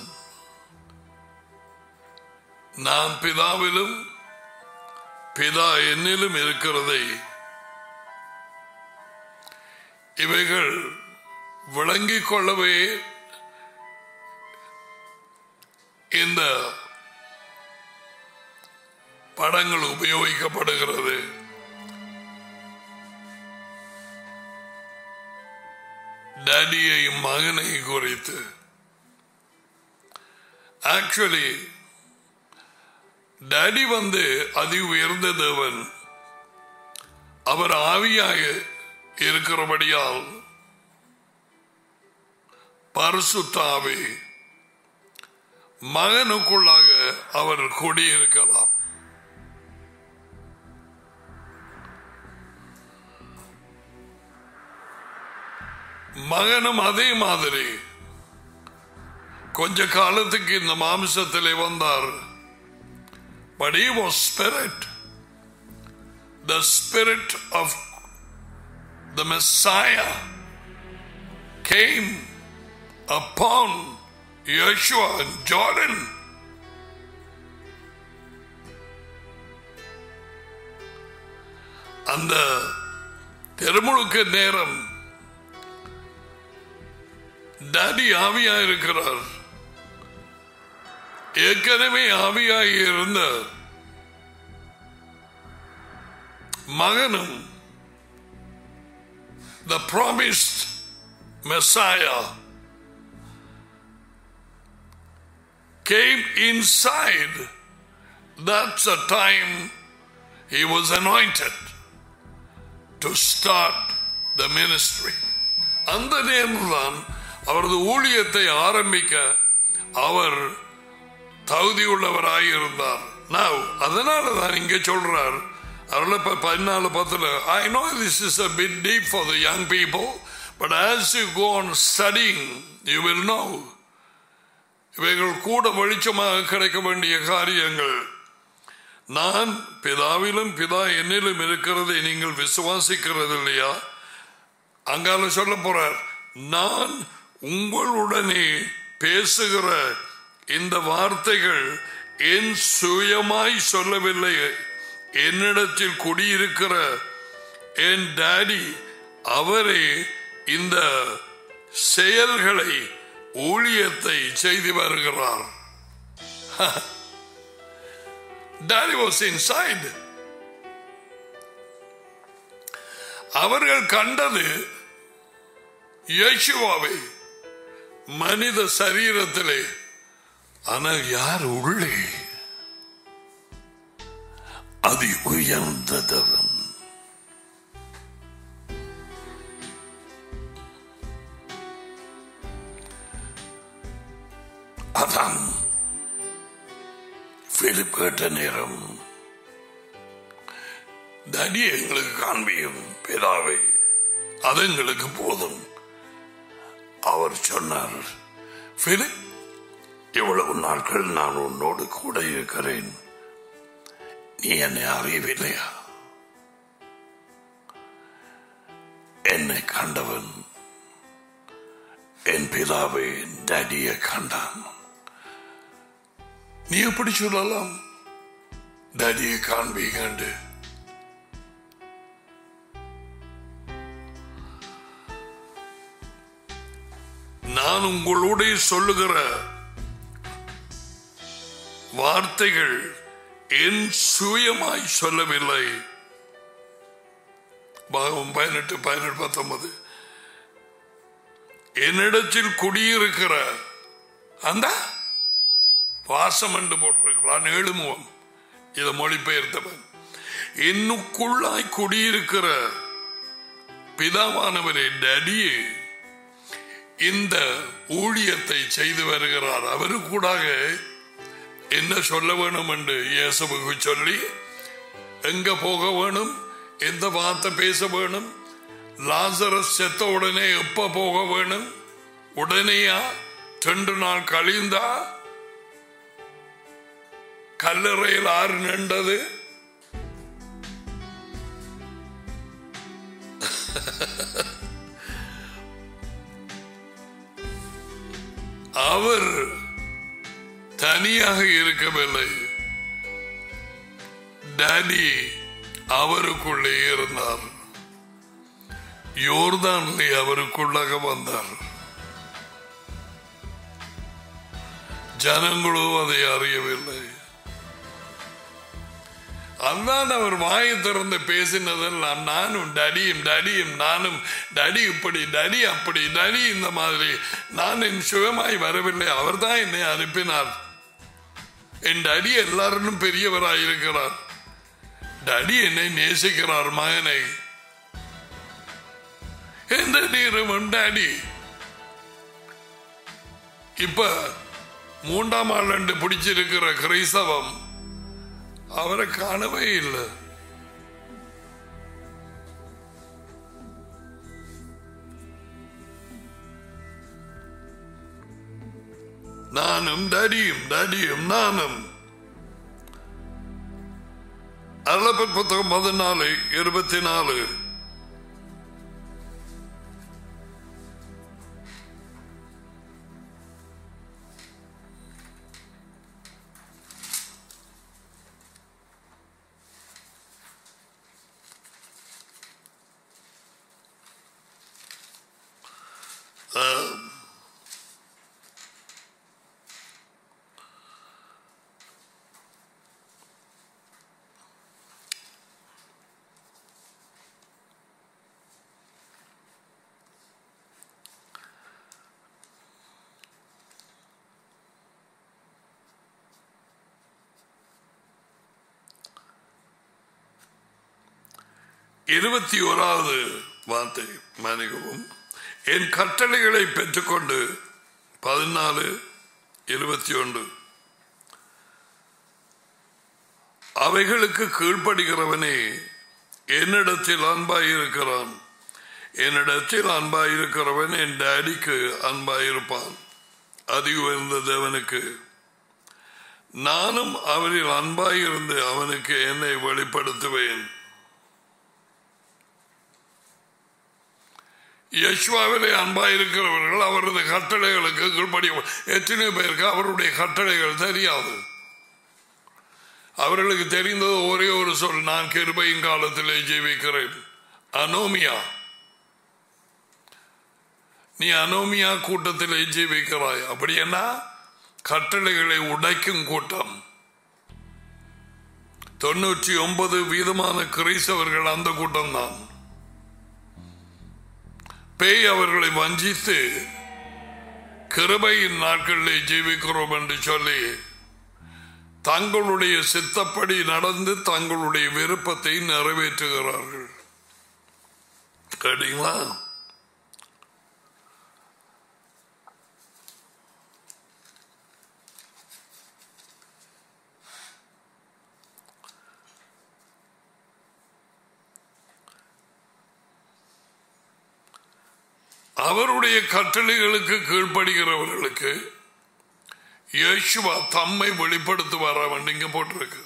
நான் பிதாவிலும் பிதா என்னிலும் இருக்கிறதை இவைகள் விளங்கிக் கொள்ளவே இந்த படங்கள் உபயோகிக்கப்படுகிறது டேடியையும் மகனையும் குறித்து ஆக்சுவலி டேடி வந்து அதி உயர்ந்த தேவன் அவர் ஆவியாக இருக்கிறபடியால் பரிசுத்தாவி மகனுக்குள்ளாக அவர் குடியிருக்கலாம் மகனும் அதே மாதிரி கொஞ்ச காலத்துக்கு இந்த மாம்சத்திலே வந்தார் But he was spirit. The spirit of the Messiah came upon Yeshua in Jordan. அந்த திருமுழுக்கு நேரம் டாடி ஆவியா இருக்கிறார் ஏற்கனவே ஆவியாகி இருந்த மகனும் the promised Messiah came inside. That's the time he was anointed to start the ministry. அந்த நேரம்தான் அவரது ஊழியத்தை ஆரம்பிக்க அவர் தகுதியுள்ளவராய் இருந்தார் நான் அதனால தான் இங்க சொல்றார் அதில் இப்போ பதினாலு பத்தில் I know this is a bit deep for the young people but as you go on studying you will know இவைகள் கூட வெளிச்சமாக கிடைக்க வேண்டிய காரியங்கள் நான் பிதாவிலும் பிதா என்னிலும் இருக்கிறதை நீங்கள் விசுவாசிக்கிறது இல்லையா அங்கால சொல்ல போறார் நான் உங்களுடனே பேசுகிற இந்த வார்த்தைகள் என் சுயமாய் சொல்லவில்லை என்னிடத்தில் குடியிருக்கிற என் டாடி அவரே இந்த செயல்களை ஊழியத்தை செய்து வருகிறார் டாடி வாஸ் இன்சைட் அவர்கள் கண்டது யேசுவாவை மனித சரீரத்திலே ஆனால் யார் உள்ளே அதி உயர்ந்ததவன் அதான் பிலிப் கேட்ட நேரம் தடி எங்களுக்கு காண்பியும் பிதாவை அது எங்களுக்கு போதும் அவர் சொன்னார் பிலிப் இவ்வளவு நாட்கள் நான் உன்னோடு கூட இருக்கிறேன் நீ என்னை அறியவில்லையா என்னை கண்டவன் என் பிதாவை டேடிய கண்டான் நீ எப்படி சொல்லலாம் டேடியை காண்பீங்க நான் உங்களோட சொல்லுகிற வார்த்தைகள் என் சுயமாய் சொல்லவில்லை பாகம் பதினெட்டு பதினெட்டு பத்தொன்பது என்னிடத்தில் குடியிருக்கிற அந்த வாசம் என்று போட்டிருக்கிறான் எழுமுகம் இதை மொழிபெயர்த்தவன் என்னுக்குள்ளாய் குடியிருக்கிற பிதாவானவரே டடியே இந்த ஊழியத்தை செய்து வருகிறார் அவரு கூடாக என்ன சொல்ல வேணும் என்று இயேசுவுக்கு சொல்லி எங்க போக வேணும் எந்த வார்த்தை பேச வேணும் லாசரஸ் செத்த உடனே எப்ப போக வேணும் உடனேயா ரெண்டு நாள் கழிந்தா கல்லறையில் ஆறு நின்றது அவர் தனியாக இருக்கவில்லை டாடி அவருக்குள்ளே இருந்தார் யோர்தானிலே அவருக்குள்ளாக வந்தார் ஜனங்களோ அதை அறியவில்லை அதான் அவர் வாயை திறந்து பேசினதெல்லாம் நானும் டடியும் டடியும் நானும் டடி இப்படி டடி அப்படி டடி இந்த மாதிரி நான் என் சுயமாய் வரவில்லை அவர் தான் என்னை அனுப்பினார் என் டடி எல்லாரும் பெரியவராய் இருக்கிறார் டடி என்னை நேசிக்கிறார் மகனை எந்த நேரமும் டாடி இப்ப மூன்றாம் ஆண்டு பிடிச்சிருக்கிற கிறிஸ்தவம் அவரை காணவே இல்லை நானும் டடியும் டடியும் நானும் அருளப்பன் புத்தகம் பதினாலு இருபத்தி நாலு இருபத்தி ஓராவது வார்த்தை மன்னிக்கவும் என் கட்டளைகளை பெற்றுக்கொண்டு பதினாலு இருபத்தி ஒன்று அவைகளுக்கு கீழ்ப்படுகிறவனே என்னிடத்தில் அன்பாயிருக்கிறான் என்னிடத்தில் அன்பாயிருக்கிறவன் என் டேடிக்கு அன்பாயிருப்பான் அதி உயர்ந்த தேவனுக்கு நானும் அவரில் அன்பாயிருந்து அவனுக்கு என்னை வெளிப்படுத்துவேன் யஷ்வாவிலே அன்பாயிருக்கிறவர்கள் அவரது கட்டளைகளுக்கு கீழ்ப்படி எத்தனை பேருக்கு அவருடைய கட்டளைகள் தெரியாது அவர்களுக்கு தெரிந்தது ஒரே ஒரு சொல் நான் கிருபையின் காலத்திலே ஜீவிக்கிறேன் அனோமியா நீ அனோமியா கூட்டத்திலே ஜீவிக்கிறாய் அப்படி என்ன கட்டளைகளை உடைக்கும் கூட்டம் தொண்ணூற்றி ஒன்பது வீதமான கிறிஸ்தவர்கள் அந்த கூட்டம் தான் பேய் அவர்களை வஞ்சித்து கிருபையின் நாட்களில் ஜீவிக்கிறோம் என்று சொல்லி தங்களுடைய சித்தப்படி நடந்து தங்களுடைய விருப்பத்தை நிறைவேற்றுகிறார்கள் கேட்டீங்களா அவருடைய கட்டளைகளுக்கு கீழ்ப்படுகிறவர்களுக்கு யேசுவா தம்மை வெளிப்படுத்துவாரா இங்க போட்டிருக்கு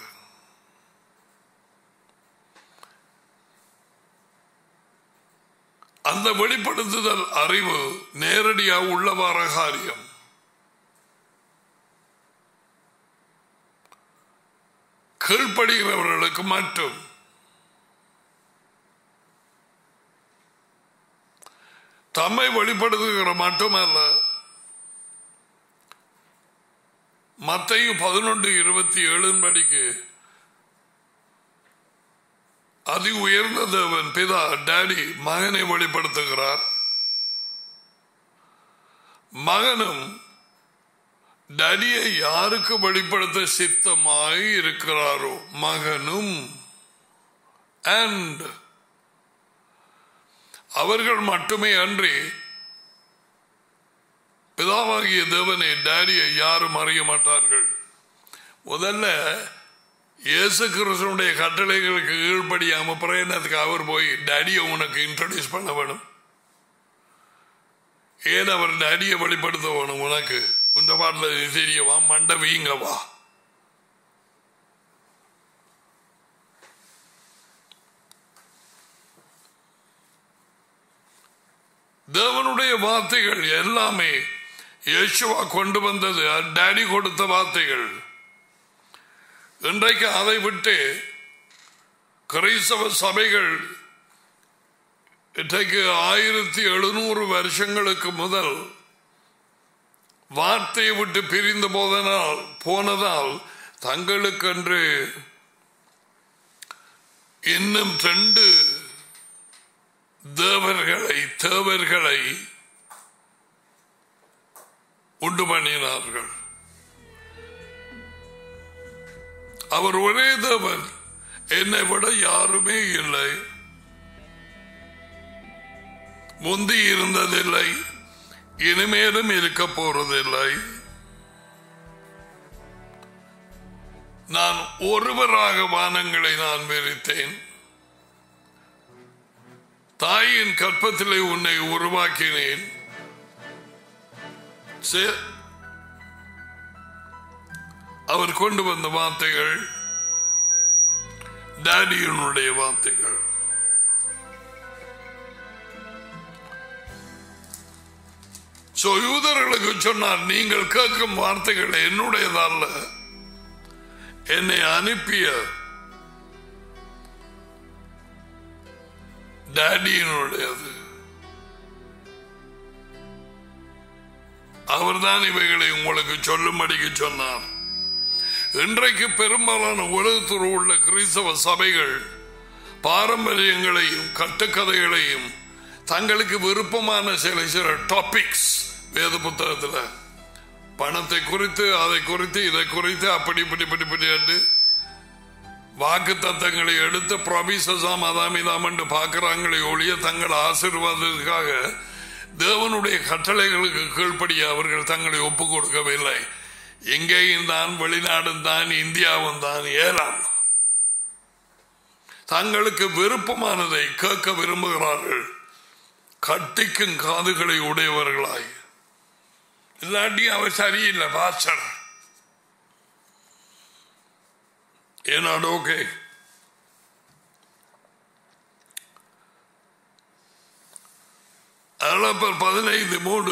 அந்த வெளிப்படுத்துதல் அறிவு நேரடியாக உள்ளவார காரியம் கீழ்ப்படுகிறவர்களுக்கு மட்டும் தம்மை வெளிப்படுத்துகிற மட்டுமல்ல மத்தையும் பதினொன்று இருபத்தி ஏழு படிக்கு அதி உயர்ந்த தேவன் பிதா டேடி மகனை வெளிப்படுத்துகிறார் மகனும் டடியை யாருக்கு வெளிப்படுத்த சித்தமாய் இருக்கிறாரோ மகனும் அண்ட் அவர்கள் மட்டுமே அன்றி பிதாவாகிய தேவனை டேடியை யாரும் அறிய மாட்டார்கள் முதல்ல இயேசு கிருஷ்ணனுடைய கட்டளைகளுக்கு கீழ்படியாம பிரயணத்துக்கு அவர் போய் டேடியை உனக்கு இன்ட்ரடியூஸ் பண்ண வேணும் ஏன் அவர் டேடியை வெளிப்படுத்த வேணும் உனக்கு உண்ட பாட்டில் தெரியவா மண்ட வீங்கவா தேவனுடைய வார்த்தைகள் எல்லாமே இயேசுவா கொண்டு வந்தது டேடி கொடுத்த வார்த்தைகள் இன்றைக்கு அதை விட்டு கிறிஸ்தவ சபைகள் இன்றைக்கு ஆயிரத்தி எழுநூறு வருஷங்களுக்கு முதல் வார்த்தையை விட்டு பிரிந்த போதனால் போனதால் தங்களுக்கென்று இன்னும் ரெண்டு தேவர்களை தேவர்களை உண்டு பண்ணினார்கள் அவர் ஒரே தேவன் என்னை விட யாருமே இல்லை முந்தி இருந்ததில்லை இனிமேலும் இருக்க போறதில்லை நான் ஒருவராக வானங்களை நான் விரித்தேன் தாயின் கற்பத்திலே உன்னை உருவாக்கினேன் அவர் கொண்டு வந்த வார்த்தைகள் டேடியனுடைய வார்த்தைகள் சோ யூதர்களுக்கு சொன்னார் நீங்கள் கேட்கும் வார்த்தைகள் என்னுடையதல்ல என்னை அனுப்பிய டேடியினுடையது அவர்தான் இவைகளை உங்களுக்கு சொல்லும்படிக்கு சொன்னார் இன்றைக்கு பெரும்பாலான உலகத்தில் உள்ள கிறிஸ்தவ சபைகள் பாரம்பரியங்களையும் கட்டுக்கதைகளையும் தங்களுக்கு விருப்பமான சில சில டாபிக்ஸ் வேத புத்தகத்தில் பணத்தை குறித்து அதை குறித்து இதை குறித்து அப்படி இப்படி இப்படி இப்படி என்று வாக்கு தத்தங்களை எடுத்து ப்ராமிசஸாம் அதாம் இதாம் என்று பார்க்கிறாங்களே ஒழிய தங்கள் ஆசீர்வாதத்துக்காக தேவனுடைய கட்டளைகளுக்கு கீழ்ப்படிய அவர்கள் தங்களை ஒப்புக் கொடுக்கவில்லை எங்கேயும் தான் வெளிநாடும் தான் இந்தியாவும் தான் ஏலாம் தங்களுக்கு விருப்பமானதை கேட்க விரும்புகிறார்கள் கட்டிக்கும் காதுகளை உடையவர்களாய் இல்லாட்டி அவர் சரியில்லை பாச்சர் ஏனாடு ஓகே அளப்பர் பதினைந்து மூன்று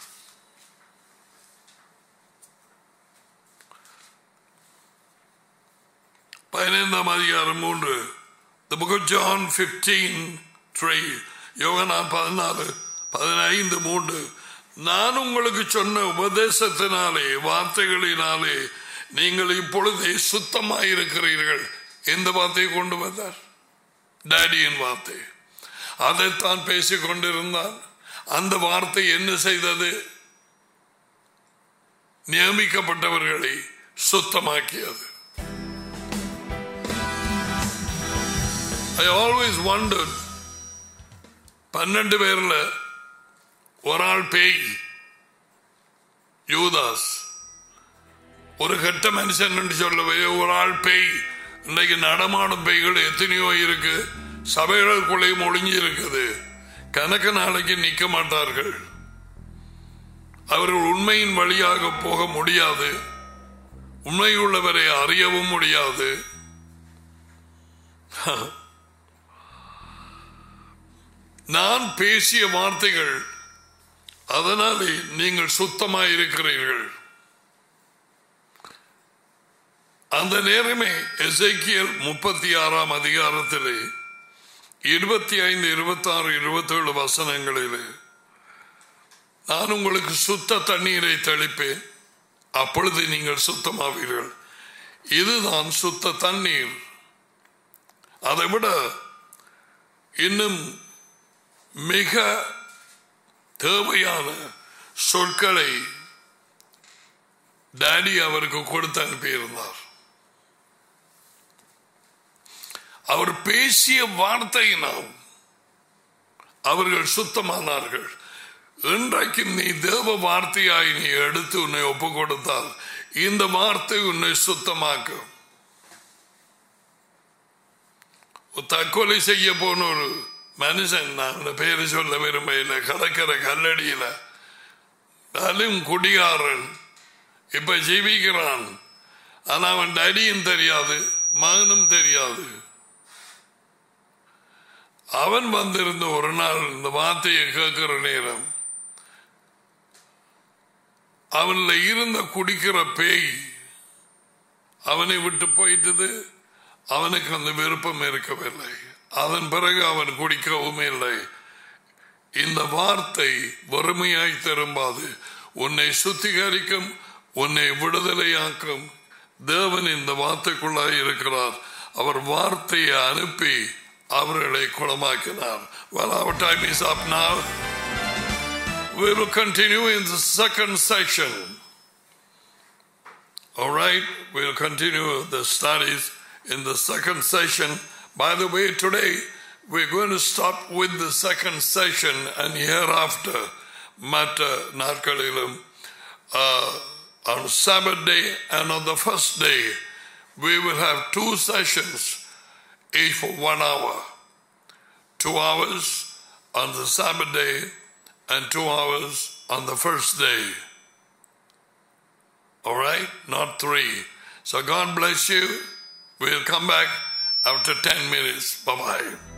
பதினைந்தாம் அதிகாரம் மூன்று The book of John 15, 3. யோகனான் பதினாலு பதினைந்து மூன்று நான் உங்களுக்கு சொன்ன உபதேசத்தினாலே வார்த்தைகளினாலே நீங்கள் இப்பொழுதே சுத்தமாயிருக்கிறீர்கள் எந்த வார்த்தையை கொண்டு வந்தார் டேடியின் வார்த்தை அதைத்தான் பேசிக் கொண்டிருந்தான் அந்த வார்த்தை என்ன செய்தது நியமிக்கப்பட்டவர்களை சுத்தமாக்கியது ஐ ஆல்வேஸ் wondered பன்னெண்டு பேர்ல ஒரு ஆள் பேய் யூதாஸ் ஒரு கெட்ட மனுஷன் என்று சொல்லவே ஒரு ஆள் பேய் இன்னைக்கு நடமாடும் பேய்கள் எத்தனையோ இருக்கு சபைகளுக்குள்ளேயும் ஒளிஞ்சு இருக்குது கணக்கு நாளைக்கு நிற்க மாட்டார்கள் அவர்கள் உண்மையின் வழியாக போக முடியாது உண்மையுள்ளவரை அறியவும் முடியாது நான் பேசிய வார்த்தைகள் அதனாலே நீங்கள் சுத்தமாயிருக்கிறீர்கள் அந்த நேரமே எசைக்கியல் முப்பத்தி ஆறாம் அதிகாரத்திலே இருபத்தி ஐந்து இருபத்தி ஆறு இருபத்தி ஏழு வசனங்களிலே நான் உங்களுக்கு சுத்த தண்ணீரை தெளிப்பேன் அப்பொழுது நீங்கள் சுத்தமாவீர்கள் இதுதான் சுத்த தண்ணீர் அதை விட இன்னும் மிக தேவையான சொற்களை டாடி அவருக்கு கொடுத்து அனுப்பியிருந்தார் அவர் பேசிய வார்த்தையினால் அவர்கள் சுத்தமானார்கள் இன்றைக்கு நீ தேவ வார்த்தையாய் நீ எடுத்து உன்னை ஒப்பு கொடுத்தால் இந்த வார்த்தை உன்னை சுத்தமாக்கும் தற்கொலை செய்ய போன ஒரு மனுஷன் நான் பேரு சொல்ல விரும்பல கடற்கரை கல்லடியில அதுவும் குடிகாரன் இப்ப ஜீவிக்கிறான் ஆனா அவன் டடியும் தெரியாது மகனும் தெரியாது அவன் வந்திருந்த ஒரு நாள் இந்த வார்த்தையை கேட்கிற நேரம் அவன்ல இருந்த குடிக்கிற பேய் அவனை விட்டு போயிட்டது அவனுக்கு அந்த விருப்பம் இருக்கவில்லை அதன் பிறகு அவன் குடிக்கவும் இல்லை இந்த வார்த்தை வறுமையாய் திரும்பாது உன்னை சுத்திகரிக்கும் உன்னை விடுதலையாக்கும் தேவன் இந்த வார்த்தைக்குள்ளாய் இருக்கிறார் அவர் வார்த்தையை அனுப்பி அவர்களை குணமாக்கினார் Well, our time is up now. We will continue in the second section. All right, we'll continue the studies in the second session. By the way, today we're going to stop with the second session and hereafter, மற்ற நாட்களிலும் uh, on Sabbath day and on the first day, we will have two sessions, each for one hour. Two hours on the Sabbath day and two hours on the first day. All right? Not three. So God bless you. We'll come back after 10 minutes. Bye bye.